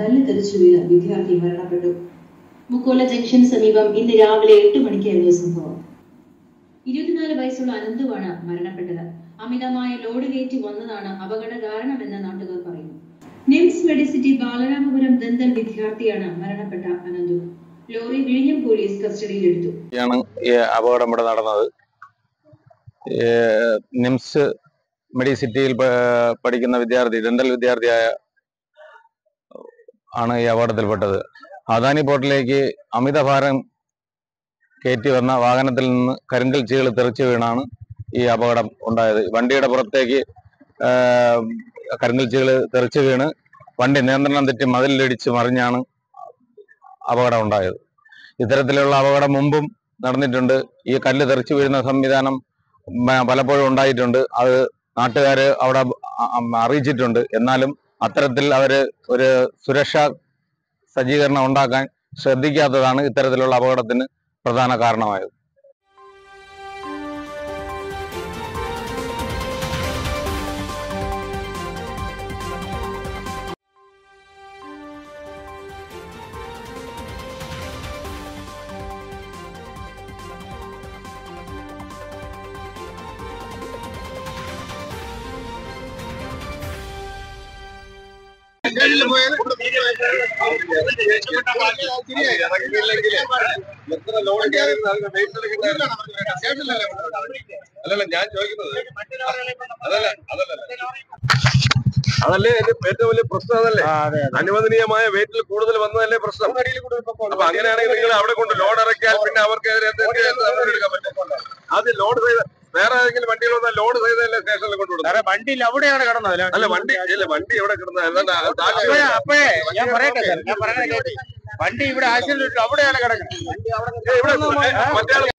കല്ല് തെറിച്ചു വീണ് വിദ്യാർത്ഥി മരണപ്പെട്ടു മുക്കോല ജംഗ്ഷന് സമീപം ഇന്ന് രാവിലെ എട്ട് മണിക്കായിരുന്നു സംഭവം ഇരുപത്തിനാല് വയസ്സുള്ള അനന്തുവാണ് മരണപ്പെട്ടത് അമിതമായ ലോഡ് കയറ്റി വന്നതാണ് അപകട കാരണമെന്ന് നാട്ടുകാർ പറയുന്നു നിംസ് മെഡിസിറ്റി ബാലരാമപുരം ദന്തൽ വിദ്യാർത്ഥിയാണ് മരണപ്പെട്ട അനന്തു ലോറി വിഴിഞ്ഞം പോലീസ് കസ്റ്റഡിയിലെടുത്തു ാണ് ഈ അപകടം ഇവിടെ നടന്നത് ഈ നിംസ് മെഡിസിറ്റിയിൽ പ- പഠിക്കുന്ന വിദ്യാർത്ഥി ഡെന്റൽ വിദ്യാർത്ഥിയായ ആണ് ഈ അപകടത്തിൽപ്പെട്ടത് അദാനി പോർട്ടിലേക്ക് അമിതഭാരം കയറ്റി വന്ന വാഹനത്തിൽ നിന്ന് കരിങ്കൽ ചീകൾ തെറിച്ചു വീണാണ് ഈ അപകടം ഉണ്ടായത് വണ്ടിയുടെ പുറത്തേക്ക് ആ, കരിങ്കൽ ചീകൾ തെറിച്ചു വീണ് വണ്ടി നിയന്ത്രണം തെറ്റി മതിലിടിച്ച് മറിഞ്ഞാണ് അപകടം ഉണ്ടായത് ഇത്തരത്തിലുള്ള അപകടം മുമ്പും നടന്നിട്ടുണ്ട് ഈ കല്ല് തെറിച്ചു വീഴുന്ന സംവിധാനം മ- പലപ്പോഴും ഉണ്ടായിട്ടുണ്ട് അത് നാട്ടുകാര് അവിടെ അ- അ- അറിയിച്ചിട്ടുണ്ട് എന്നാലും അത്തരത്തിൽ അവര് ഒരു സുരക്ഷാ സജ്ജീകരണം ഉണ്ടാക്കാൻ ശ്രദ്ധിക്കാത്തതാണ് ഇത്തരത്തിലുള്ള അപകടത്തിന് പ്രധാന കാരണമായത് അല്ലല്ല ഞാൻ ചോദിക്കുന്നത് അതല്ല അതല്ല അതല്ലേ എന്റെ ഏറ്റവും വലിയ പ്രശ്നം അതല്ലേ അനുവദനീയമായ വെയിറ്റിൽ കൂടുതൽ വന്നതല്ലേ പ്രശ്നം അപ്പൊ അങ്ങനെയാണെങ്കിൽ നിങ്ങൾ അവിടെ കൊണ്ട് ലോഡ് ഇറക്കിയാൽ പിന്നെ അവർക്കെതിരെ എന്തെങ്കിലും നടപടി എടുക്കാൻ പറ്റും ആദ്യം ലോഡ് ചെയ്ത വേറെ ഏതെങ്കിലും വണ്ടികൾ വന്നാൽ ലോഡ് ചെയ്തല്ലേ സ്റ്റേഷനിൽ കൊണ്ടുവിടുന്നത് വണ്ടിയിൽ അവിടെയാണ് കിടന്നത് അല്ല വണ്ടി ഇല്ല വണ്ടി എവിടെ കിടന്നത് അപ്പോഴേ അപ്പോഴേ ഞാൻ പറയട്ടെ സാർ ഞാൻ പറയണ കേട്ടി വണ്ടി ഇവിടെ ആശുപത്രി അവിടെയാണ് കിടക്കുന്നത് ഇവിടെ മറ്റേ ആൾ